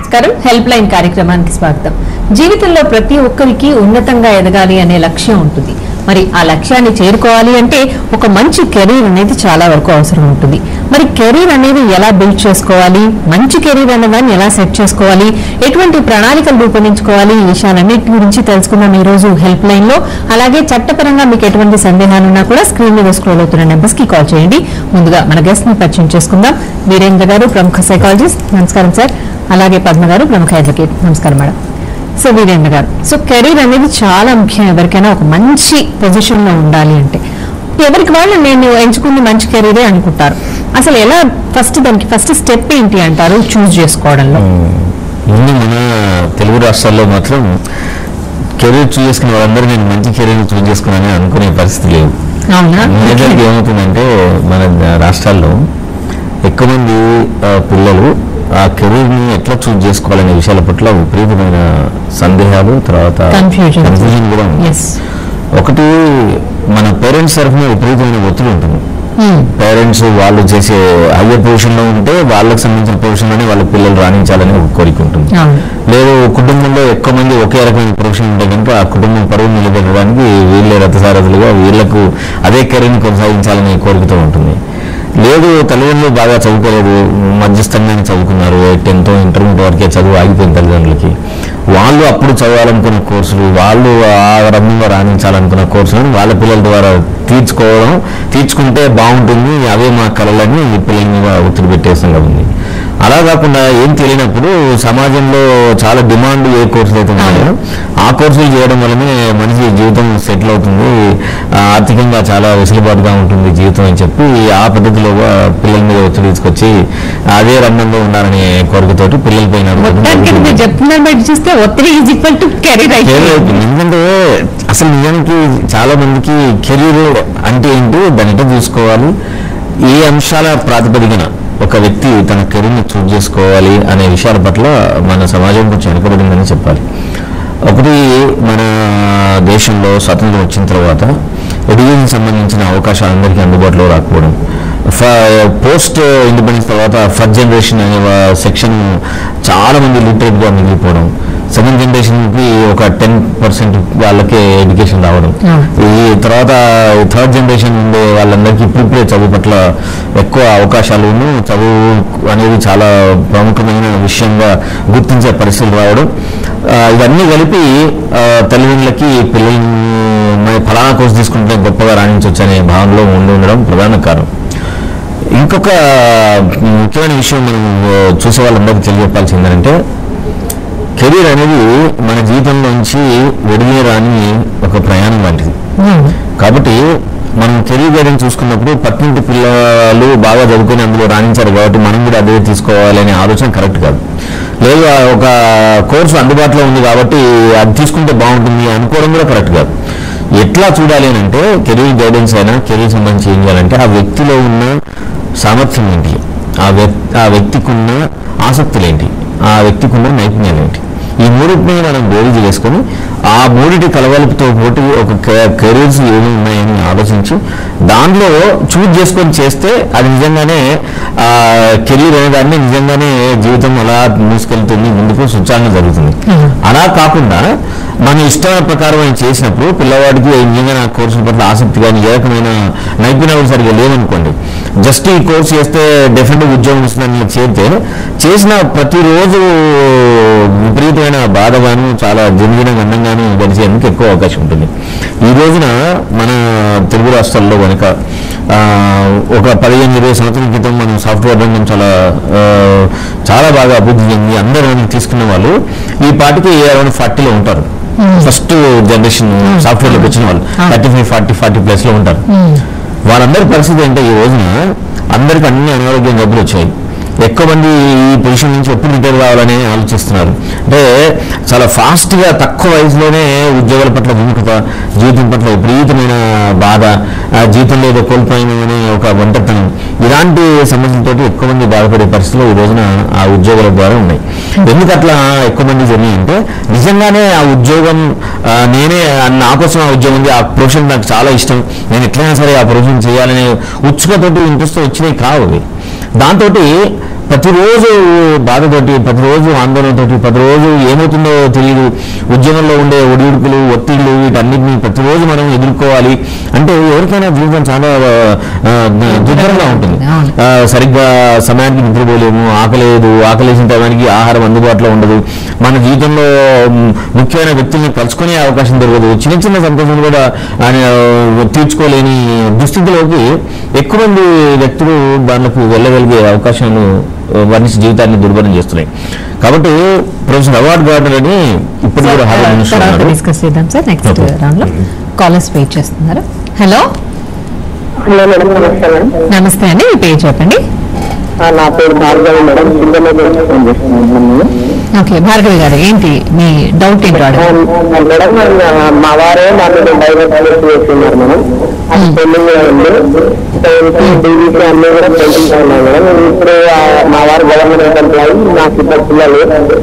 నమస్కారం help line కార్యక్రమానికి స్వాగతం జీవితంలో ప్రతి ఒక్కరికి ఉన్నతంగా ఎదగాలి అనే లక్ష్యం ఉంటుంది మరి ఆ లక్ష్యాన్ని చేరుకోవాలి అంటే ఒక మంచి కెరీర్ అనేది చాలా వరకు అవసరం ఉంటుంది మరి కెరీర్ అనేది ఎలా బిల్డ్ చేసుకోవాలి మంచి కెరీర్ అనేదాన్ని ఎలా సెట్ చేసుకోవాలి ఎటువంటి ప్రణాళికలు రూపొందించుకోవాలి ఈ విషయాలన్నిటి గురించి తెలుసుకుందాం ఈ రోజు హెల్ప్ లైన్ లో అలాగే చట్టపరంగా మీకు ఎటువంటి సందేహాలున్నా కూడా స్క్రీన్ మీద స్క్రోల్ అవుతున్న నెంబర్స్ కి కాల్ చేయండి ముందుగా మన గెస్ట్ ని పరిచయం చేసుకుందాం వీరేంద్ర గారు ప్రముఖ సైకాలజిస్ట్ నమస్కారం సార్ అలాగే పద్మ గారు ప్రముఖ అడ్వకేట్ నమస్కారం మేడం సో వీరేంద్ర గారు సో కెరీర్ అనేది చాలా ముఖ్యం ఎవరికైనా ఒక మంచి పొజిషన్ లో ఉండాలి అంటే ఎవరికి వాళ్ళు నేను ఎంచుకున్న మంచి కెరీరే అనుకుంటారు అసలు ఎలా ఫస్ట్ దానికి ఫస్ట్ స్టెప్ ఏంటి అంటారు చూస్ చేసుకోవడంలో ముందు మన తెలుగు రాష్ట్రాల్లో మాత్రం కెరీర్ చూస్ చేసుకున్న వాళ్ళందరూ నేను మంచి కెరీర్ చూస్ చేసుకున్నానని అనుకునే పరిస్థితి లేదు అవునా నిజానికి ఏమవుతుందంటే మన రాష్ట్రాల్లో ఎక్కువ మంది ఆ, పిల్లలు ఆ కెరీర్ని ఎట్లా చూస్ చేసుకోవాలనే విషయాల పట్ల విపరీతమైన సందేహాలు తర్వాత Confusion. కన్ఫ్యూజన్ కూడా ఉంది ఎస్ ఒకటి మన పేరెంట్స్ తరఫున విపరీతమైన ఒత్తిడి ఉంటుంది పేరెంట్స్ వాళ్ళు చేసే హయ్యర్ పొజిషన్లో ఉంటే వాళ్ళకి సంబంధించిన పొజిషన్లోనే వాళ్ళ పిల్లలు రాణించాలని ఒక కోరిక ఉంటుంది అవును లేదు కుటుంబంలో ఎక్కువ మంది ఒకే రకమైన ప్రొఫెషన్ ఉంటే కనుక ఆ కుటుంబం పరువు నిలబెట్టడానికి వీళ్ళే రథసారథులుగా వీళ్ళకు అదే కెరీర్ని కొనసాగించాలనే కోరికతో ఉంటుంది లేదు తల్లిదండ్రులు బాగా చదువుకోలేదు మధ్యస్థంగానే చదువుకున్నారు టెన్త్ ఇంటర్మీడియట్ వరకే చదువు ఆగిపోయింది తల్లిదండ్రులకి వాళ్ళు అప్పుడు చదవాలనుకున్న కోర్సులు వాళ్ళు ఆ రంగంలో రాణించాలనుకున్న కోర్సులను వాళ్ళ పిల్లల ద్వారా తీర్చుకోవడం తీర్చుకుంటే బాగుంటుంది అవే మా కళలని ఈ పిల్లల మీద ఒత్తిడి పెట్టేసంగా ఉంది అలా కాకుండా ఏం తెలియనప్పుడు సమాజంలో చాలా డిమాండ్ ఏ కోర్సులు అయితే ఉన్నాయో ఆ కోర్సులు చేయడం వల్లనే మనిషి జీవితం సెటిల్ అవుతుంది ఆ, ఆర్థికంగా చాలా వెసులుబాటుగా ఉంటుంది జీవితం అని చెప్పి ఆ పద్ధతిలో ఆ, పిల్లల మీద ఒత్తిడి తీసుకొచ్చి అదే రంగంలో ఉండాలనే కోరికతోటి పిల్లల పైన మొత్తానికి మీరు చెప్తున్నారు బట్టి చూస్తే ఒత్తిడి is equal to career career అయితే అయిపోయింది ఎందుకంటే అసలు నిజానికి చాలా మందికి కెరీర్ అంటే ఏంటి దాన్ని ఎట్లా చూసుకోవాలి ఏ అంశాల ప్రాతిపదికన ఒక వ్యక్తి తన కెరీర్ని చూజ్ చేసుకోవాలి అనే విషయాల పట్ల మన సమాజం కొంచెం వెనుకబడిందని చెప్పాలి ఒకటి మన దేశంలో స్వాతంత్రం వచ్చిన తర్వాత ఎడ్యుకేషన్ సంబంధించిన అవకాశాలు అందరికీ అందుబాటులో రాకపోవడం పోస్ట్ ఇండిపెండెన్స్ తర్వాత ఫస్ట్ జనరేషన్ అనే సెక్షన్ చాలా మంది లిటరేట్గా మిగిలిపోవడం సెకండ్ జనరేషన్కి ఒక టెన్ పర్సెంట్ వాళ్ళకే ఎడ్యుకేషన్ రావడం ఈ తర్వాత థర్డ్ జనరేషన్ ఉండే వాళ్ళందరికీ ఇప్పుడిప్పుడే చదువు పట్ల ఎక్కువ అవకాశాలు ఉన్ను చదువు అనేది చాలా ప్రముఖమైన విషయంగా గుర్తించే పరిస్థితులు రావడం ఆ, ఇవన్నీ కలిపి ఆ, తల్లిదండ్రులకి పిల్లల్ని మరి ఫలానా కోర్సు తీసుకుంటే గొప్పగా రాణించవచ్చు అనే భావనలో ఉండి ఉండడం ప్రధాన కారణం ఇంకొక ముఖ్యమైన విషయం మనం ఆ, చూసే వాళ్ళందరికీ తెలియజెప్పాల్సి ఏంటంటే కెరీర్ అనేది మన జీవితంలోంచి విడదీయరాని ఒక ప్రయాణం లాంటిది కాబట్టి మనం కెరీర్ గైడెన్స్ చూసుకున్నప్పుడు పట్టింటి పిల్లలు బాగా చదువుకుని అందులో రాణించారు కాబట్టి మనం కూడా అదే తీసుకోవాలనే ఆలోచన కరెక్ట్ కాదు లేదు ఆ ఒక కోర్సు అందుబాటులో ఉంది కాబట్టి అది తీసుకుంటే బాగుంటుంది అనుకోవడం కూడా కరెక్ట్ కాదు ఎట్లా చూడాలి అని అంటే కెరీర్ గైడెన్స్ అయినా కెరీర్ సంబంధించి ఏం చేయాలంటే ఆ వ్యక్తిలో ఉన్న సామర్థ్యం ఏంటి ఆ వ్యక్తి ఆ వ్యక్తికి ఉన్న ఆసక్తులు ఏంటి ఆ వ్యక్తికి ఉన్న నైపుణ్యాలు ఏంటి ఈ మూడింటిని మనం బేరీజు చేసుకొని ఆ మూడింటి కలవలుపుతో పోటీ ఒక కెరీర్స్ ఏమి ఉన్నాయని ఆలోచించి దాంట్లో చూజ్ చేసుకొని చేస్తే అది నిజంగానే కెరీర్ అనే దాన్ని నిజంగానే జీవితం అలా మూసుకెళ్తుంది ముందుకు సుచారణ జరుగుతుంది అలా కాకుండా మన ఇష్టాల ప్రకారం ఆయన చేసినప్పుడు పిల్లవాడికి నిజంగా నా కోర్సుల పట్ల ఆసక్తి కానీ ఏ రకమైన నైపుణ్యాలు సరిగా లేవనుకోండి జస్ట్ ఈ కోర్సు చేస్తే డెఫినెట్ ఉద్యోగం వస్తుందని చేరితే చేసిన ప్రతిరోజు విపరీతమైన బాధగాను చాలా జన్మిన గండంగాను గడిచేందుకు ఎక్కువ అవకాశం ఉంటుంది ఈ రోజున మన తెలుగు రాష్ట్రాల్లో కనుక ఆ, ఒక పదిహేను ఇరవై సంవత్సరాల క్రితం మనం సాఫ్ట్వేర్ రంగం చాలా ఆ, చాలా బాగా అభివృద్ధి చెంది అందరూ మనం తీసుకున్న వాళ్ళు ఈ పాటికి అరౌండ్ ఫార్టీలో ఉంటారు ఫస్ట్ జనరేషన్ సాఫ్ట్వేర్లోకి వచ్చిన వాళ్ళు థర్టీ ఫైవ్ ఫార్టీ ఫార్టీ ప్లస్లో ఉంటారు వాళ్ళందరి పరిస్థితి ఏంటంటే ఈ రోజున అందరికి అన్ని అనారోగ్య జబ్బులు వచ్చాయి ఎక్కువ మంది ఈ పొజిషన్ నుంచి ఎప్పుడు రిటైర్ కావాలని ఆలోచిస్తున్నారు అంటే చాలా ఫాస్ట్గా తక్కువ వయసులోనే ఉద్యోగాల పట్ల విముఖత జీవితం పట్ల విపరీతమైన బాధ ఆ జీవితంలో ఏదో కోల్పోయినామనే ఒక ఒంటరితనం ఇలాంటి సమస్యలతోటి ఎక్కువ మంది బాధపడే పరిస్థితులు ఈ రోజున ఆ ఉద్యోగాల ద్వారా ఉన్నాయి ఎందుకు అట్లా ఎక్కువ మంది జరిగినాయి అంటే నిజంగానే ఆ ఉద్యోగం ఆ, నేనే ఆ, నా కోసం ఆ ఉద్యోగం ఉంది ఆ ప్రొఫెషన్ నాకు చాలా ఇష్టం నేను ఎట్లయినా సరే ఆ ప్రొఫెషన్ చేయాలనే ఉత్సుకతోటి ఇంట్రెస్ట్ వచ్చినాయి కావు అవి దాంతో ప్రతిరోజు బాధతోటి ప్రతిరోజు ఆందోళనతోటి ప్రతిరోజు ఏమవుతుందో తెలియదు ఉద్యమంలో ఉండే ఒడిదుడుకులు ఒత్తిళ్లు వీటన్నిటిని ప్రతిరోజు మనం ఎదుర్కోవాలి అంటే ఎవరికైనా జీవితం చాలా ఆ, దుర్భరంగా ఉంటుంది అవును. ఆ, సరిగ్గా సమయానికి నిద్రపోలేము ఆకలేదు ఆకలేసిన టైంకి ఆహారం అందుబాటులో ఉండదు మన జీవితంలో మ్, ముఖ్యమైన వ్యక్తుల్ని కలుసుకునే అవకాశం దొరకదు చిన్న చిన్న సంతోషాలు కూడా ఆయన తీర్చుకోలేని దుస్థితిలోకి ఎక్కువ మంది వ్యక్తులు దానికి వెళ్ళగలిగే అవకాశాలు ఆ, వర్ణించి జీవితాన్ని దుర్భరం చేస్తున్నాయి కాబట్టి ప్రొఫెసర్ అవార్డ్ గార్డెన్ అని ఇప్పుడు కూడా హార్వర్డ్ యూనివర్సిటీలో తర్వాత ఉన్నాడు. డిస్కస్ చేద్దాం సార్ నెక్స్ట్ Okay. రౌండ్ లో కాలర్స్ వెయిట్ చేస్తున్నారు హలో హలో మేడం నమస్తే మేడం నమస్తే అండి మీ పేరు చెప్పండి ఆ, నా పేరు భార్గవి మేడం సింగమే ఫోన్ చేస్తున్నాను నేను. ఓకే భార్గవి గారు ఏంటి మీ డౌట్ ఏంటో ఆ, అడగండి మేడం ఆ, మా వారే నా మీద డైవర్స్ కేసు వేస్తున్నారు మేడం అది పెళ్లింగ్ ఉంది డీబీసీ అన్ని కూడా పెండింగ్ ఉన్నాయి మేడం ఇప్పుడు ఆ, మా వారు గవర్నమెంట్ ఎంప్లాయీ నాకు ఇద్దరు పిల్లలు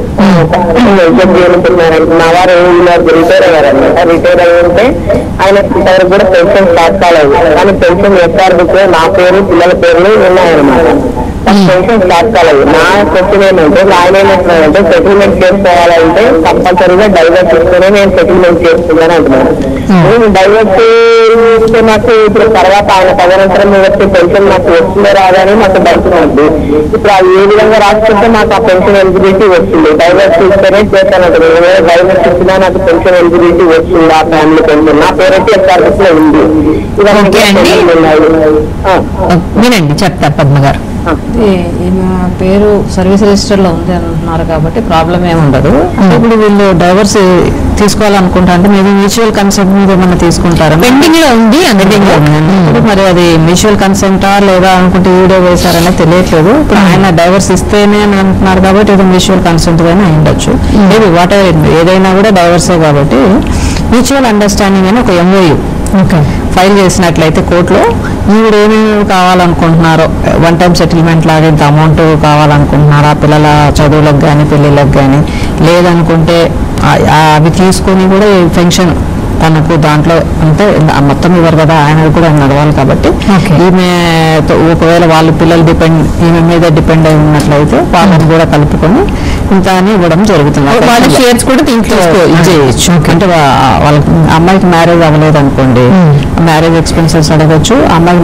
ఎగ్జామ్ చేయాలనుకుంటున్నారు మా వారు రిటైర్ అయ్యారు అనమాట రిటైర్ అయి ఉంటే ఆయన ఇంతవరకు కూడా పెన్షన్ స్టార్ట్ కాలేదు కానీ పెన్షన్ ఎస్ఆర్ బుక్ నా పేరు పిల్లల పేర్లు ఉన్నాయన్నమాట పెన్షన్ స్టార్ట్ కాలేదు నా క్వశ్చన్ ఏంటంటే ఆయన ఏమంటున్నారంటే సెటిల్మెంట్ చేసుకోవాలంటే కంపల్సరీగా డైవర్స్ ఇస్తేనే నేను సెటిల్మెంట్ చేసుకుంటాను అంటున్నాను నేను డైవర్స్ ఇస్తే నాకు ఇప్పుడు తర్వాత ఆయన తదనంతరం మీద వచ్చే పెన్షన్ నాకు వస్తుందో రాదని నాకు డౌట్ ఉంది ఇప్పుడు అది ఏ విధంగా రాసుకుంటే నాకు ఆ పెన్షన్ ఎలిజిబిలిటీ వస్తుంది డైవర్స్ ఇస్తేనే చేస్తానంటారు నేను డైవర్స్ ఇచ్చినా నాకు పెన్షన్ ఎలిజిబిలిటీ వస్తుందా ఫ్యామిలీ పెన్షన్ నా పేరైతే ఎస్ఆర్ఎస్ లో ఉంది ఇవన్నీ ఓకే అండి. పెండింగ్ ఉన్నాయి. ఆ, వినండి చెప్తారు పద్మ గారు ఆ. ఈ- ఈమె పేరు సర్వీస్ రిజిస్టర్ లో ఉంది అంటున్నారు కాబట్టి ప్రాబ్లం ఏమి ఉండదు అంటే ఇప్పుడు వీళ్ళు డైవర్స్ తీసుకోవాలనుకుంటా అంటే మేబీ మ్యూచువల్ కన్సెంట్ మీద ఏమన్నా తీసుకుంటారా పెండింగ్ లో ఉంది పెండింగ్ లో ఉందండి. ఇప్పుడు మరి అది మ్యూచువల్ కన్సెంటా లేదా అనుకుంటే వీడియో వేశారనే తెలియట్లేదు ఇప్పుడు ఆయన డైవర్స్ ఇస్తేనే అని అంటున్నారు కాబట్టి ఇది మ్యూచువల్ కన్సెంట్ గానే అయి ఉండొచ్చు మేబీ వాట్ ఎవర్ ఏదైనా కూడా డైవర్సే కాబట్టి మ్యూచువల్ అండర్స్టాండింగ్ అని ఒక ఎంఓయూ ఓకే ఫైల్ చేసినట్లయితే కోర్టులో ఈవిడ ఏమేమి కావాలనుకుంటున్నారో వన్ టైం సెటిల్మెంట్ లాగా ఇంత అమౌంట్ కావాలనుకుంటున్నారా పిల్లల చదువులకు కానీ పెళ్ళిళ్ళకి కానీ లేదనుకుంటే ఆ- ఆ అవి తీసుకొని కూడా ఈ పెన్షన్ తనకు దాంట్లో అంటే ఆ మొత్తం ఇవ్వరు కదా ఆయన కూడా నడవాలి కాబట్టి Okay. ఈమె తో- ఒకవేళ వాళ్ళ పిల్లలు డిపెండ్ ఈమె మీద డిపెండ్ అయి ఉన్నట్లయితే వాళ్ళని కూడా కలుపుకొని ఇంత అని ఇవ్వడం జరుగుతుంది వాళ్ళ షేర్స్ కూడా దీంట్లో తీసుకో ఇచ్చేయచ్చు అంటే వా- వాళ్ళకి అమ్మాయికి మ్యారేజ్ అవ్వలేదు అనుకోండి మ్యారేజ్ ఎక్స్పెన్సెస్ అడగచ్చు అమ్మాయి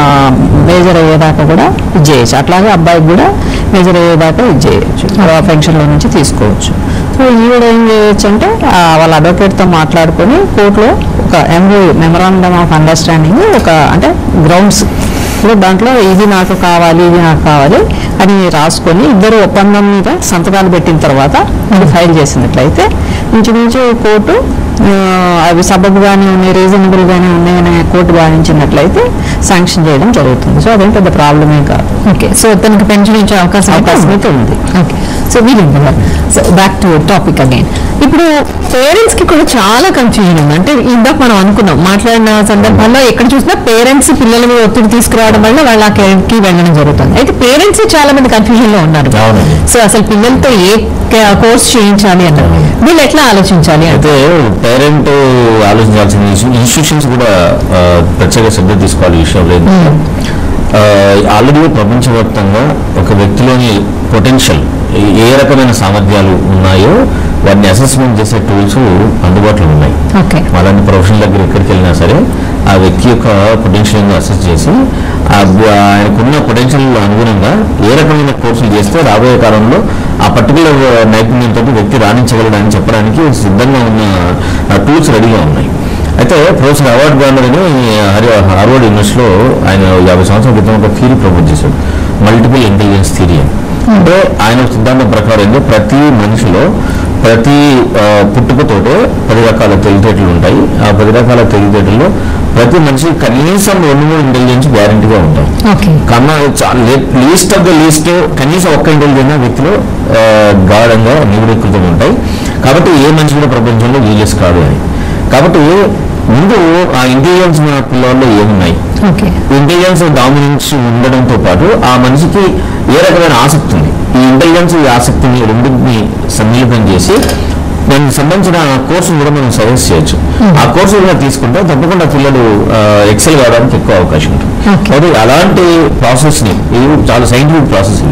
మేజర్ అయ్యేదాకా కూడా ఇచ్చేయచ్చు అట్లాగే అబ్బాయికి కూడా మేజర్ అయ్యేదాకా ఇచ్చేయచ్చు పెన్షన్ లో నుంచి తీసుకోవచ్చు సో ఈవిడ ఏం చేయొచ్చు అంటే ఆ, వాళ్ళ advocate తో మాట్లాడుకొని కోర్టులో ఒక ఎంఓ మెమరాండమ్ ఆఫ్ అండర్స్టాండింగ్ ఒక అంటే గ్రౌండ్స్ ఇప్పుడు దాంట్లో ఇది నాకు కావాలి ఇది నాకు కావాలి అని రాసుకొని ఇద్దరు ఒప్పందం మీద సంతకాలు పెట్టిన తర్వాత అది ఫైల్ చేసినట్లయితే ఇంచుమించు కోర్టు ఆ, అవి సబబుగానే ఉన్నాయి రీజనబుల్గానే ఉన్నాయని కోర్టు భావించినట్లయితే శాంక్షన్ చేయడం జరుగుతుంది సో అదేం పెద్ద ప్రాబ్లమే కాదు ఓకే సో తనకి పెన్షన్ ఇచ్చే అవకాశం అయితే అవకాశం ఉంది. అయితే ఉంది okay so wheeling so back to topic again ఇప్పుడు పేరెంట్స్ కి కూడా చాలా కన్ఫ్యూజన్ ఉంది అంటే ఇందాక మనం అనుకున్నాం మాట్లాడిన సందర్భాల్లో ఎక్కడ చూసినా పేరెంట్స్ పిల్లల మీద ఒత్తిడి తీసుకురావడం వల్ల వాళ్ళ ఆ care కి వెళ్ళడం జరుగుతుంది అయితే పేరెంట్స్ చాలా మంది కన్ఫ్యూజన్ లో ఉన్నారు అవునండి. సో అసలు పిల్లలతో ఏ కోర్స్ చేయించాలి అన్నారు వీళ్ళు ఎట్లా ఆలోచించాలి అంటే అయితే పేరెంట్ ఆలోచించాల్సిన ఇన్స్టిట్యూషన్స్ కూడా ఆ, ప్రత్యేక శ్రద్ధ తీసుకోవాలి ఈ విషయంలో ఏంటంటే, ఆ, ఆల్రెడీ ప్రపంచవ్యాప్తంగా ఒక వ్యక్తిలోని పొటెన్షియల్ ఏ రకమైన సామర్థ్యాలు ఉన్నాయో వాటిని అసెస్మెంట్ చేసే టూల్స్ అందుబాటులో ఉన్నాయి ఓకే అలాంటి ప్రొఫెషనల్ దగ్గర ఎక్కడికి వెళ్ళినా సరే ఆ వ్యక్తి యొక్క పొటెన్షియల్ అసెస్ చేసి ఆ బ- ఆయనకున్న పొటెన్షియల్ అనుగుణంగా ఏ రకమైన కోర్సులు చేస్తే రాబోయే కాలంలో ఆ పర్టికులర్ నైపుణ్యంతో వ్యక్తి రాణించగలడని చెప్పడానికి సిద్ధంగా ఉన్న టూల్స్ రెడీగా ఉన్నాయి అయితే ప్రొఫెసర్ అవార్డ్ గాంధర్ అని హరి- హార్వర్డ్ యూనివర్సిటీలో ఆయన యాభై సంవత్సరాల క్రితం ఒక థీరీ ప్రపోజ్ చేశాడు మల్టిపుల్ ఇంటెలిజెన్స్ థీరీ అని అంటే ఆయన సిద్ధాంతం ప్రకారం ఏంటంటే ప్రతి మనిషిలో ప్రతి ఆ, పుట్టుకతోటే పది రకాల తెలివితేటలు ఉంటాయి ఆ పది రకాల తెలివితేటల్లో ప్రతి మనిషి కనీసం రెండు మూడు ఇంటెలిజెన్స్ గ్యారంటీగా ఉంటాయి ఓకే కన్నా లీస్ట్ ఆఫ్ ద లీస్ట్ కనీసం ఒక్క ఇంటెలిజెన్స్ వ్యక్తిలో ఆ, గాఢంగా నిగుడీకృతం ఉంటాయి కాబట్టి ఏ మనిషి కూడా ప్రపంచంలో యూజెస్ కాదు అని కాబట్టి ముందు ఆ ఇంటెలిజెన్స్ మన పిల్లల్లో ఏమున్నాయి ఓకే ఇంటెలిజెన్స్ డామినెన్స్ ఉండడంతో పాటు ఆ మనిషికి ఏ రకమైన ఆసక్తి ఉంది ఈ ఇంటెలిజెన్స్ ఈ ఆసక్తిని రెండింటిని సమ్మిళితం చేసి దానికి సంబంధించిన కోర్సును కూడా మనం సజెస్ట్ చేయొచ్చు ఆ కోర్సు కూడా తీసుకుంటే తప్పకుండా పిల్లలు ఎక్సెల్ కావడానికి ఎక్కువ అవకాశం ఉంటుంది Okay. కాబట్టి అలాంటి ప్రాసెస్ ని ఇది చాలా సైంటిఫిక్ ప్రాసెస్ ఇది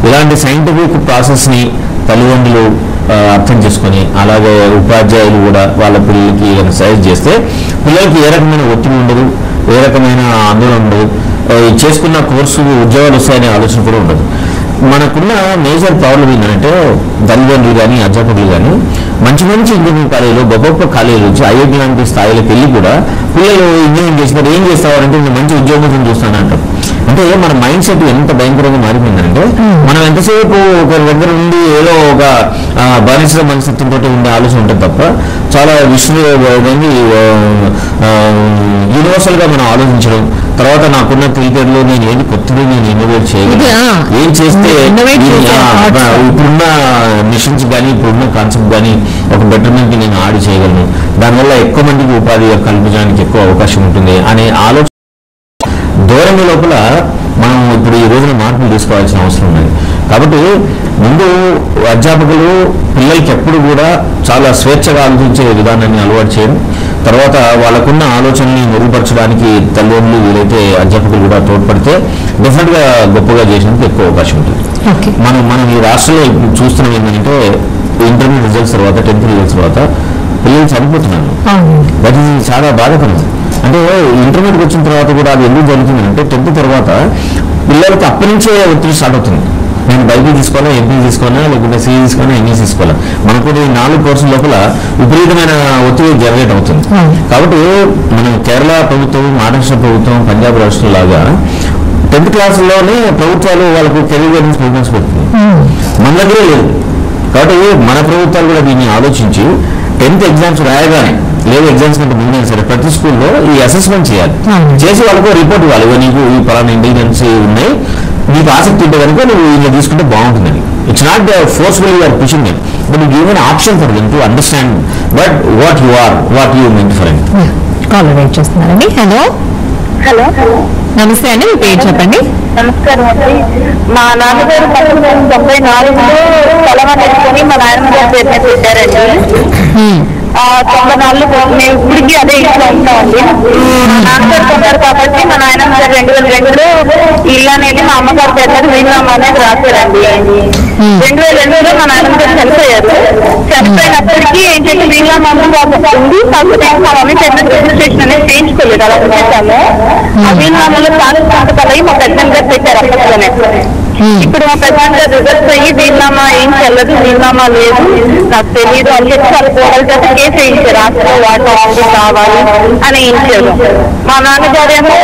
ఇలాంటి సైంటిఫిక్ ప్రాసెస్ని తల్లిదండ్రులు ఆ, అర్థం చేసుకొని అలాగే ఉపాధ్యాయులు కూడా వాళ్ళ పిల్లలకి సజెస్ట్ చేస్తే పిల్లలకి ఏ రకమైన ఒత్తిడి ఉండదు ఏ రకమైన ఆందోళన ఉండదు ఆ, ఈ చేసుకున్న కోర్సు ఉద్యోగాలు వస్తాయనే ఆలోచన కూడా ఉండదు మనకున్న మేజర్ ప్రాబ్లం ఏంటంటే తల్లిదండ్రులు కానీ అధ్యాపకులు కానీ మంచి మంచి ఇంజనీరింగ్ కాలేజీలు గొప్ప గొప్ప కాలేజీలు వచ్చి ఐఐటి లాంటి స్థాయిలోకి వెళ్ళి కూడా పిల్లలు ఇంజనీరింగ్ చేసినారు ఏం చేస్తావారంటే నేను మంచి ఉద్యోగం చూస్తాను అంటారు అంటే మన మైండ్ సెట్ ఎంత భయంకరంగా మారిపోయిందంటే మనం ఎంతసేపు ఒకరి దగ్గర ఉండి ఏదో ఒక ఆ, బానిస మనస్తత్వంతో ఉండే ఆలోచన ఉంటుంది తప్ప చాలా విశ్వ యూనివర్సల్ గా మనం ఆలోచించడం తర్వాత నాకున్న తెలిపేరులో నేను ఏది కొత్తది నేను ఇన్నోవేట్ ఇది, చేయగలను ఆ, ఏం చేస్తే innovate ఈ- చేసే ఆ, thoughts. ఇప్పుడున్న మిషన్స్ కానీ ఇప్పుడున్న కాన్సెప్ట్ కానీ ఒక బెటర్మెంట్ నేను ఆడి చేయగలను దానివల్ల ఎక్కువ మందికి ఉపాధి కల్పించడానికి ఎక్కువ అవకాశం ఉంటుంది అనే ఆలోచన ధోరణి లోపల మనం ఇప్పుడు ఈ రోజున మార్పులు తీసుకోవాల్సిన అవసరం ఉన్నది కాబట్టి ముందు అధ్యాపకులు పిల్లలకి ఎప్పుడు కూడా చాలా స్వేచ్ఛగా ఆలోచించే విధానాన్ని అలవాటు చేయడం తర్వాత వాళ్ళకున్న ఆలోచనల్ని మెరుగుపరచడానికి తల్లిదండ్రులు వీలైతే అధ్యాపకులు కూడా తోడ్పడితే డెఫినెట్గా గొప్పగా చేసినందుకు ఎక్కువ అవకాశం ఉంటుంది ఓకే మనం మనం ఈ రాష్ట్రంలో ఇప్పుడు చూస్తున్నాం ఏంటంటే ఇంటర్మీడియట్ రిజల్ట్స్ తర్వాత టెన్త్ రిజల్ట్స్ తర్వాత పిల్లలు చనిపోతున్నారు అవునండి దట్ ఈస్ చాలా బాధాకరం అంటే ఇంటర్మీడియట్ వచ్చిన తర్వాత కూడా అది ఎందుకు జరుగుతుంది అంటే టెన్త్ తర్వాత పిల్లలకి అప్పటి నుంచే ఒత్తిడి స్టార్ట్ అవుతుంది నేను బైబీ తీసుకోవాలా ఎంపీ తీసుకోవాలా లేకుంటే సిఈ తీసుకోవాలా ఎంఈ తీసుకోవాలా మనకు ఈ నాలుగు కోర్సుల లోపల విపరీతమైన ఒత్తిడి జనరేట్ అవుతుంది అవును. కాబట్టి మనం కేరళ ప్రభుత్వం మహారాష్ట్ర ప్రభుత్వం పంజాబ్ రాష్ట్రం లాగా టెన్త్ క్లాసుల్లోనే ప్రభుత్వాలు వాళ్ళకు కెరీర్ గైడెన్స్ ప్రోగ్రామ్స్ పెడుతుంది మన దగ్గరే లేదు కాబట్టి మన ప్రభుత్వాలు కూడా దీన్ని ఆలోచించి టెన్త్ ఎగ్జామ్స్ రాయగానే లేదు ఎగ్జామ్స్ కంటే ముందే సరే ప్రతి స్కూల్లో ఈ అసెస్మెంట్ చేయాలి అవును. చేసి వాళ్ళకు రిపోర్ట్ ఇవ్వాలి ఇగో నీకు ఈ పలానా ఇంటెలిజెన్స్ ఉన్నాయి నీకు ఆసక్తి ఉంటే కనుక నువ్వు ఇలా తీసుకుంటే బాగుంటుందని it's not forceful you're pushing them but give an option for them to understand but what you are what you meant for and call wait చేస్తున్నారండి హలో హలో నమస్తే అండి మీ పేరు చెప్పండి నమస్కారం అండి మా నాన్నగారు పంతొమ్మిది వందల తొంభై నాలుగులో పొలం అనేసుకొని మా నాయనమ్మ గారి పేరు మీద పెట్టారండి ఆ తొంభై నాలుగు మేము ఇప్పటికీ అదే ఇంట్లో ఉంటామండి మా నాన్నగారు కొన్నారు కాబట్టి మా నాయనమ్మ గారు రెండు వేల రెండులో ఇల్లు అనేది మా అమ్మగారి పేరు మీద వీలునామా అనేది రాశారండి రెండు వేల రెండులో మా నాయనమ్మ గారు చనిపోయారు చనిపోయినప్పటికీ ఏంటంటే వీలునామా ఉంది కాకపోతే మా మమ్మీ పేరు మీద రిజిస్ట్రేషన్ అనేది చేయించుకోలేదు అలా పెట్టాము ఆ వీలునామాలో సాగు సంతకాలు అయ్యి మా పెద్దమ్మ గారు పెట్టారు అప్పట్లోనే ఇప్పుడు మా పెద్దమ్మ గారు రిజల్ట్స్ అయ్యి వీలునామా ఏం చెల్లదు వీలునామా లేదు నాకు తెలియదు అని చెప్పి వాళ్ళ కోడల చేత కేసు వేయించారు హాస్టల్ వాటర్ ఆఫీస్ కావాలి అని వేయించారు మా నాన్నగారేమో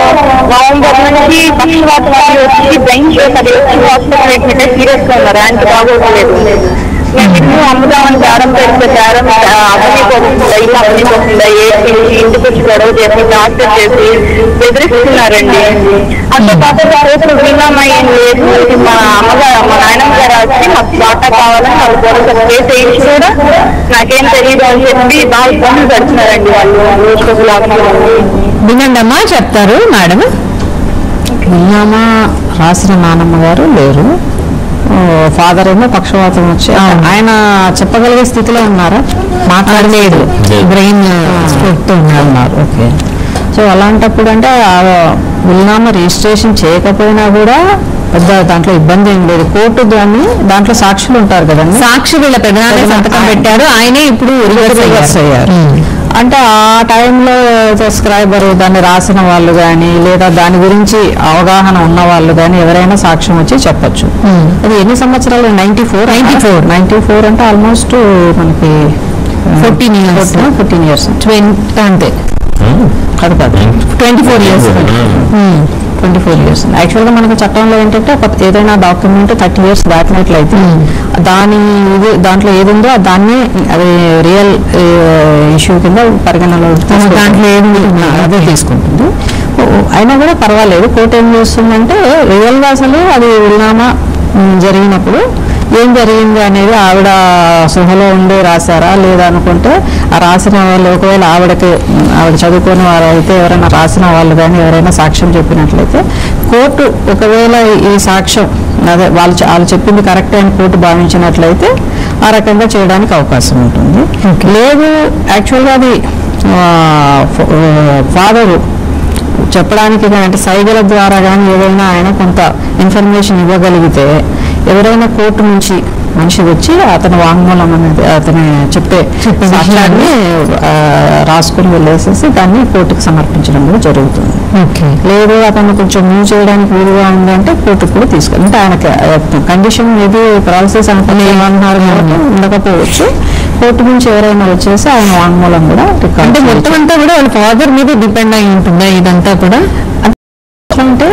నవంబర్ నుంచి పక్షవాతం అది వచ్చి బ్రెయిన్ షోక్ అది వచ్చి హాస్పిటల్ ట్రీట్మెంట్ సీరియస్ గా ఉన్నారు ఆయనకి బాగోట్లేదు మేము ఇల్లు అమ్ముదామని దారం పెడితే దారం అవన్నీ పోతుందా ఇల్లు అవన్నీ పోతుందా ఏసి ఇంటికి వచ్చి గొడవ చేసి డాక్టర్ చేసి బెదిరిస్తున్నారండి అంత పాత రోజులు వీళ్ళమ్మ ఏం లేదు ఇది మా అమ్మగారు మా నాయనమ్మ గారు వచ్చి మాకు వాటా కావాలని వాళ్ళు కూడా కేసు వేయించి కూడా నాకేం తెలియదు అని చెప్పి బాగా ఇబ్బందులు పెడుతున్నారండి వాళ్ళు న్యూస్ లాగా వినండి అమ్మా చెప్తారు మేడం వీలునామా రాసిన నానమ్మ గారు లేరు ఫాదర్ ఏమో పక్షవాతం వచ్చి ఆయన చెప్పగలిగే స్థితిలో ఉన్నారా మాట్లాడలేదు లేదు. బ్రెయిన్ స్ట్రోక్ తో ఉన్నారు ఉన్నారు ఓకే సో అలాంటప్పుడు అంటే ఆ వీలునామా రిజిస్ట్రేషన్ చేయకపోయినా కూడా పెద్ద దాంట్లో ఇబ్బంది ఏం లేదు కోర్టు దాన్ని దాంట్లో సాక్షులు ఉంటారు కదండి సాక్షి వీళ్ళ పెద్దనాన్న సంతకం పెట్టారు ఆయనే ఇప్పుడు రివర్స్ రివర్స్ అయ్యారు అయ్యారు అంటే ఆ టైంలో సబ్స్క్రైబర్ దాన్ని రాసిన వాళ్ళు కానీ లేదా దాని గురించి అవగాహన ఉన్న వాళ్ళు కానీ ఎవరైనా సాక్ష్యం వచ్చి చెప్పొచ్చు అది ఎన్ని సంవత్సరాలు నైన్టీ ఫోర్ 94. నైన్టీ ఫోర్ అంటే ఆల్మోస్ట్ మనకి 14 years. ఫోర్టీన్ ఇయర్స్ ట్వంటీ అంతే కాదు కాదు twenty four years twenty four years యాక్చువల్గా మనకు చట్టంలో ఏంటంటే ఒక ఏదైనా డాక్యుమెంట్ థర్టీ ఇయర్స్ దాటినట్లయితే దాని ఇది దాంట్లో ఏది ఉందో దాన్ని అది రియల్ ఇష్యూ కింద పరిగణనలో తీసుకుంటుంది. దాంట్లో ఏది ఉంటుందో అదే తీసుకుంటుంది ఓ, అయినా కూడా పర్వాలేదు కోర్టు ఏం చేస్తుందంటే రియల్గా అసలు అది విల్నామా ఉమ్, జరిగినప్పుడు ఏం జరిగింది అనేది ఆవిడ సృహలో ఉండే రాశారా లేదా అనుకుంటే ఆ రాసిన వాళ్ళు ఒకవేళ ఆవిడకి ఉమ్, ఆవిడ చదువుకునే వారు అయితే ఎవరైనా రాసిన వాళ్ళు కానీ ఎవరైనా సాక్ష్యం చెప్పినట్లయితే కోర్టు ఒకవేళ ఈ సాక్ష్యం అదే వాళ్ళు చె- వాళ్ళు చెప్పింది కరెక్ట్ అని కోర్టు భావించినట్లయితే ఆ రకంగా చేయడానికి అవకాశం ఉంటుంది లేదు యాక్చువల్గా అది ఫాదరు చెప్పడానికి కానీ అంటే సైగల ద్వారా కానీ ఏదైనా ఆయన కొంత ఇన్ఫర్మేషన్ ఇవ్వగలిగితే ఎవరైనా కోర్టు నుంచి మనిషి వచ్చి అతని వాంగ్మూలం అనేది అతని చెప్పే చెప్పే సాక్ష్యాన్ని ఆ, రాసుకుని వెళ్ళేసేసి దాన్ని కోర్టుకు సమర్పించడం కూడా జరుగుతుంది ఓకే లేదు అతను కొంచెం మూవ్ చేయడానికి వీలుగా ఉందంటే కోర్టుకు కూడా తీసుకెళ్ళి అంటే ఆయనకి కండిషన్ మేబీ ప్రాసెస్ అనుకుని ఏమన్నారు కాబట్టి ఉండకపోవచ్చు కోర్టు నుంచి ఎవరైనా వచ్చేసి ఆయన వాంగ్మూలం కూడా రికార్డ్ అంటే మొత్తం అంతా కూడా వాళ్ళ ఫాదర్ మీద డిపెండ్ అయి ఉంటుందా ఇదంతా కూడా అంటే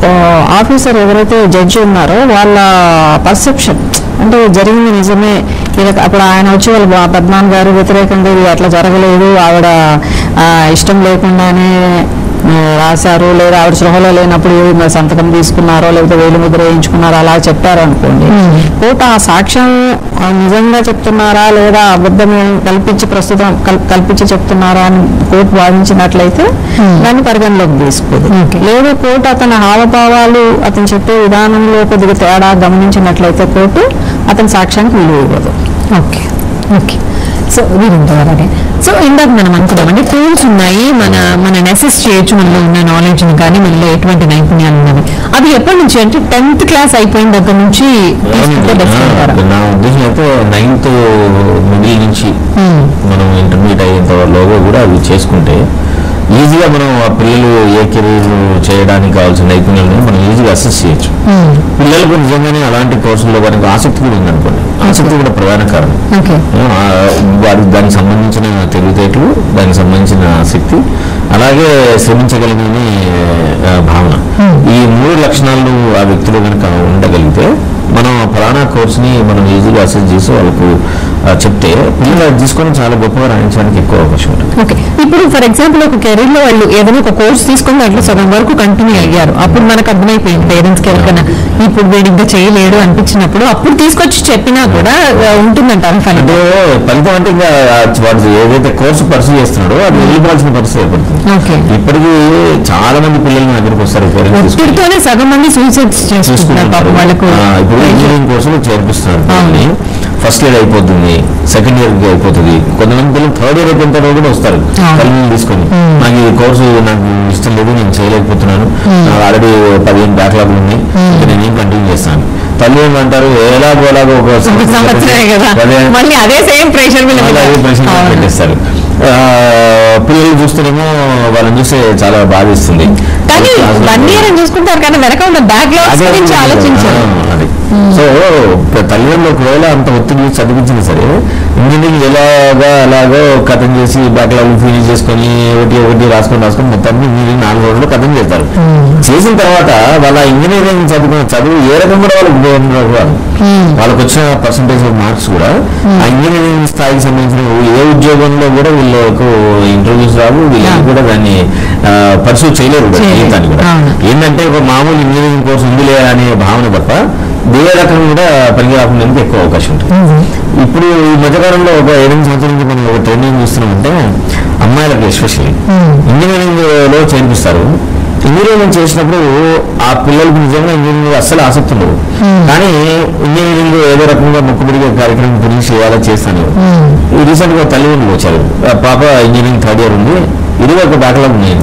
ఆఫీసర్ ఎవరైతే జడ్జి ఉన్నారో వాళ్ళ పర్సెప్షన్ అంటే జరిగింది నిజమే ఇలా అప్పుడు ఆయన వచ్చి వాళ్ళ బా- పద్మాన్ గారు వ్యతిరేకంగా ఇది అట్లా జరగలేదు ఆవిడ ఆ, ఇష్టం లేకుండానే ఆ, రాశారు లేదా ఆవిడ సృహలో లేనప్పుడు మరి సంతకం తీసుకున్నారో లేకపోతే వేలు ముద్ర వేయించుకున్నారో అలా చెప్పారు అనుకోండి కోర్టు ఆ సాక్ష్యం ఆ, నిజంగా చెప్తున్నారా లేదా అబద్ధమే కల్పించి ప్రస్తుతం కల్- కల్పించి చెప్తున్నారా అని కోర్టు వాదించినట్లయితే దాన్ని పరిగణలోకి తీసుకోదు Okay. లేదు కోర్టు అతని హావభావాలు అతను చెప్పే విధానంలో కొద్దిగా తేడా గమనించినట్లయితే కోర్టు అతని సాక్ష్యానికి విలువ ఇవ్వదు ఓకే ఓకే సో వీరంతా అలాగే సో ఇందాక మనం అనుకున్నామండి టూల్స్ ఉన్నాయి మన మనం అసెస్ చేయొచ్చు మనలో ఉన్న నాలెడ్జ్ కానీ మనలో ఎటువంటి నైపుణ్యాలు ఉన్నవి అది ఎప్పటి నుంచి అంటే టెన్త్ క్లాస్ అయిపోయిన దగ్గర నుంచి తీసుకుంటే బెస్ట్ అంటారా నా ఉద్దేశం అయితే నైన్త్ మిడిల్ నుంచి మనం ఇంటర్మీడియట్ అయ్యేంత లోగా కూడా అవి చేసుకుంటే ఈజీగా మనం ఆ పిల్లలు ఏ కెరీర్ చేయడానికి కావాల్సిన నైపుణ్యాలను మనం ఈజీగా అసెస్ చేయొచ్చు పిల్లలకు నిజంగానే అలాంటి కోర్సుల్లో వారికి ఆసక్తి కూడా ఉందనుకోండి ఆసక్తి కూడా ప్రధాన కారణం ఓకే ఆ, వారికి దానికి సంబంధించిన తెలివితేటలు దానికి సంబంధించిన శక్తి అలాగే శ్రమించగలిగిన ఆ, భావన ఈ మూడు లక్షణాలు ఆ వ్యక్తిలో కనుక ఉండగలిగితే మనం ఆ ఫలానా కోర్సుని మనం ఈజీగా అసెస్ చేసి వాళ్ళకు ఆ, చెప్తే పిల్లలు అది తీసుకొని చాలా గొప్పగా రాణించడానికి ఎక్కువ అవకాశం ఉంటుంది ఓకే ఇప్పుడు ఫర్ ఎగ్జాంపుల్ ఒక కెరీర్ లో వాళ్ళు ఏదైనా ఒక కోర్స్ తీసుకొని దాంట్లో సగం వరకు కంటిన్యూ అయ్యారు అప్పుడు మనకు అర్థమైపోయింది పేరెంట్స్ కి ఎవరికైనా ఇప్పుడు వీడు ఇంకా చేయలేడు అనిపించినప్పుడు అప్పుడు తీసుకొచ్చి చెప్పినా కూడా ఆ, ఉంటుందంటారు అంటే ఫలితం ఫలితం అంటే ఇంకా వాడు ఏదైతే కోర్సు పర్సూ చేస్తున్నాడో అది వెళ్ళిపోవాల్సిన పరిస్థితి ఏర్పడుతుంది ఓకే ఇప్పటికీ చాలా మంది పిల్లలు నా దగ్గరికి వస్తారు పేరెంట్స్ తీసుకొని ఒత్తిడితోనే సగం మంది సూసైడ్స్ చేసుకుంటున్నారు పాపం వాళ్ళకు ఆ, ఇప్పుడు ఇంజనీరింగ్ కోర్సులు చేర్పిస్తున్నారు పిల్లల్ని. ఫస్ట్ ఇయర్ అయిపోతుంది సెకండ్ ఇయర్ అయిపోతుంది కొంతమంది పిల్లలు థర్డ్ ఇయర్ అయిపోయిన తర్వాత కూడా వస్తారు అవును. తల్లిని తీసుకొని నాకు ఈ కోర్సు నాకు ఇష్టం లేదు నేను చేయలేకపోతున్నాను నాకు ఆల్రెడీ పదిహేను బ్యాక్లాగ్ ఉన్నాయి ఇంకా నేను ఏం కంటిన్యూ చేస్తాను తల్లి ఏమంటారు ఎలాగో ఎలాగో ఒక ఒక సంవత్సరమే కదా అదే మళ్ళీ అదే సేమ్ ప్రెషర్ మళ్ళీ అదే ప్రశ్న పెట్టేస్తారు ఆ, పిల్లలు చూస్తేనేమో వాళ్ళని చూస్తే చాలా బాధిస్తుంది కానీ వన్ ఇయర్ అని చూసుకుంటారు కానీ వెనక ఉన్న బ్యాక్ లాగ్స్ గురించి ఆలోచించారు ఆ, అది సో తల్లిదండ్రులు ఒకవేళ అంత ఒత్తిడి చేసి చదివించినా సరే ఇంజనీరింగ్ ఎలాగా అలాగో కథం చేసి బ్యాక్లాగ్ ఫినిష్ చేసుకొని ఒకటి ఒకటి రాసుకొని రాసుకొని మొత్తాన్ని ఇంజనీరింగ్ నాలుగు రోజులు కథం చేస్తారు చేసిన తర్వాత వాళ్ళ ఇంజనీరింగ్ చదువుకున్న చదువు ఏ రకం కూడా వాళ్ళకి ఉపయోగం రాదు వాళ్ళకి వచ్చిన పర్సంటేజ్ ఆఫ్ మార్క్స్ కూడా ఆ ఇంజనీరింగ్ స్థాయికి సంబంధించిన ఏ ఉద్యోగంలో కూడా వీళ్ళకు ఇంటర్వ్యూస్ రావు వీళ్ళకి కూడా దాన్ని పర్సూ చేయలేరు కూడా చేయలేరు. జీవితాన్ని కూడా అవును. ఏంటంటే ఒక మామూలు ఇంజనీరింగ్ కోర్స్ ఉందిలే అనే భావన తప్ప వేరే రకం కూడా పనికి రాకుండా ఎక్కువ అవకాశం ఉంటుంది ఇప్పుడు ఈ మధ్యకాలంలో ఒక ఎనిమిది సంవత్సరాల నుంచి మనం ఒక ట్రైనింగ్ చూస్తున్నామంటే అమ్మాయిలకు ఎస్పెషల్లీ ఇంజనీరింగ్ లో చేర్పిస్తారు ఇంజనీరింగ్ చేసినప్పుడు ఆ పిల్లలకు నిజంగా ఇంజనీరింగ్ అస్సలు ఆసక్తి ఉండదు కానీ ఇంజనీరింగ్ ఏదో రకంగా మొక్కుబడిగా కార్యక్రమం గురించి చేయాలా చేస్తాను ఈ రీసెంట్ గా తల్లిదండ్రులు వచ్చారు ఆ పాప ఇంజనీరింగ్ థర్డ్ ఇయర్ ఉంది ఇరవై ఒక బ్యాక్లాగ్ ఉన్నాయండి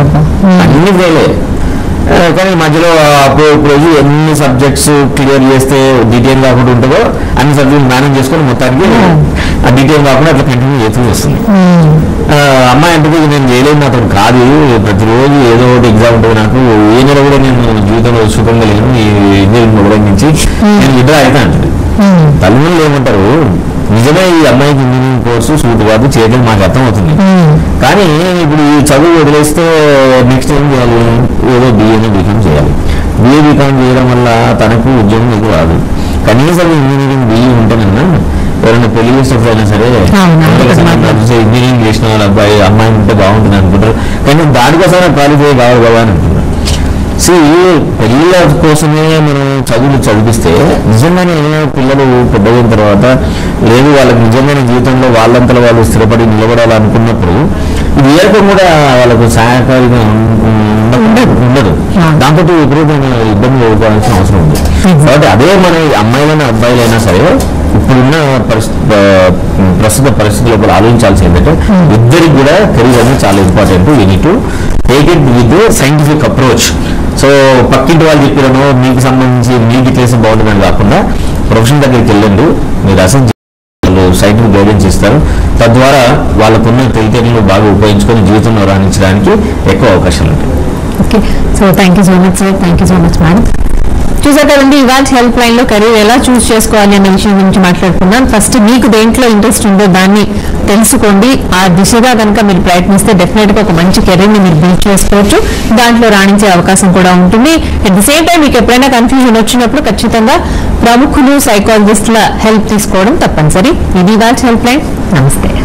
అన్ని ఫెయిలే ఆ, కానీ మధ్యలో అప్పుడు రోజు ఎన్ని సబ్జెక్ట్స్ క్లియర్ చేస్తే డీటెయిల్ కాకుండా ఉంటుందో అన్ని సబ్జెక్ట్స్ మేనేజ్ చేసుకొని మొత్తానికి ఆ డీటెయిల్ కాకుండా అట్లా కంటిన్యూ చేస్తూ వస్తుంది ఆ, అమ్మాయి అంటే నేను చేయలేదు నాతో కాదు ప్రతిరోజు ఏదో ఒకటి ఎగ్జామ్ ఉంటుంది నాకు ఏ నెల కూడా నేను జీవితంలో సుఖంగా లేను ఈ ఇంజనీరింగ్ మొదలై నుంచి నేను విడ్రా అయితే అంటుంది తల్లిదండ్రులు ఏమంటారు నిజమే ఈ అమ్మాయికి ఇంజనీరింగ్ కోర్సు సూట్ కాదు చేయడం మాకు అర్థమవుతుంది కానీ ఇప్పుడు ఈ చదువు వదిలేస్తే నెక్స్ట్ ఏం చేయాలి ఏదో బిఏని బీకామ్ చేయాలి బిఏ బీకామ్ చేయడం వల్ల తనకు ఉద్యోగం ఎక్కువ రాదు కనీసం ఇంజనీరింగ్ బిఈ ఉంటేనన్నా ఎవరైనా పెళ్లి చేసేటప్పుడు అయినా సరే అవును, అందరికీ అవును. సంబంధం చూస్తే ఇంజనీరింగ్ చేసిన వాళ్ళ అబ్బాయి అమ్మాయి ఉంటే బాగుంటుంది అనుకుంటారు కానీ దానికోసం క్వాలిఫై కావాలి కదా అని అనుకుంటారు సి పెళ్ళిళ్ళ కోసమే మనం చదువులు చదివిస్తే నిజంగానే పిల్లలు పెద్దగైన తర్వాత లేదు వాళ్ళకి నిజమైన జీవితంలో వాళ్ళంతలో వాళ్ళు స్థిరపడి నిలబడాలనుకున్నప్పుడు ఇది ఏ రకం కూడా వాళ్ళకు సహాయకారిగా ఉండదు ఉండదు దాంతో విపరీతమైన ఇబ్బందులు ఎదుర్కోవాల్సిన అవసరం ఉంది కాబట్టి అదే మన అమ్మాయిలైనా అబ్బాయిలైనా సరే ఇప్పుడున్న పరిస్థితి ప్రస్తుత పరిస్థితుల్లో కూడా ఆలోచించాల్సి ఏంటంటే ఇద్దరికి కూడా కెరీర్ అనేది చాలా important you need take it with scientific approach so పక్కింటి వాళ్ళు చెప్పిరనో మీకు సంబంధించి మీకు ఇట్లా చేస్తే బాగుంటుందని కాకుండా ప్రొఫెషన్ దగ్గరికి వెళ్ళండి మీరు అసలు వాళ్ళు సైట్ గైడెన్స్ ఇస్తారు తద్వారా వాళ్ళకున్న తెలివితేటలు బాగా ఉపయోగించుకొని జీవితంలో రాణించడానికి ఎక్కువ అవకాశాలు ఉంటాయి okay so thank you so much sir thank you so much madam చూసారు కదండి ఇవాళ హెల్ప్ లైన్ లో కెరీర్ ఎలా చూస్ చేసుకోవాలి అనే విషయం గురించి మాట్లాడుకుందాం ఫస్ట్ మీకు దేంట్లో ఇంట్రెస్ట్ ఉందో దాన్ని తెలుసుకోండి ఆ దిశగా కనుక మీరు ప్రయత్నిస్తే డెఫినెట్ గా ఒక మంచి కెరీర్ ని మీరు బిల్డ్ చేసుకోవచ్చు దాంట్లో రాణించే అవకాశం కూడా ఉంటుంది అట్ ది సేమ్ టైం మీకు ఎప్పుడైనా కన్ఫ్యూజన్ వచ్చినప్పుడు ఖచ్చితంగా ప్రముఖులు సైకాలజిస్టుల హెల్ప్ తీసుకోవడం తప్పనిసరి ఇది ఇవాళ హెల్ప్ లైన్ నమస్తే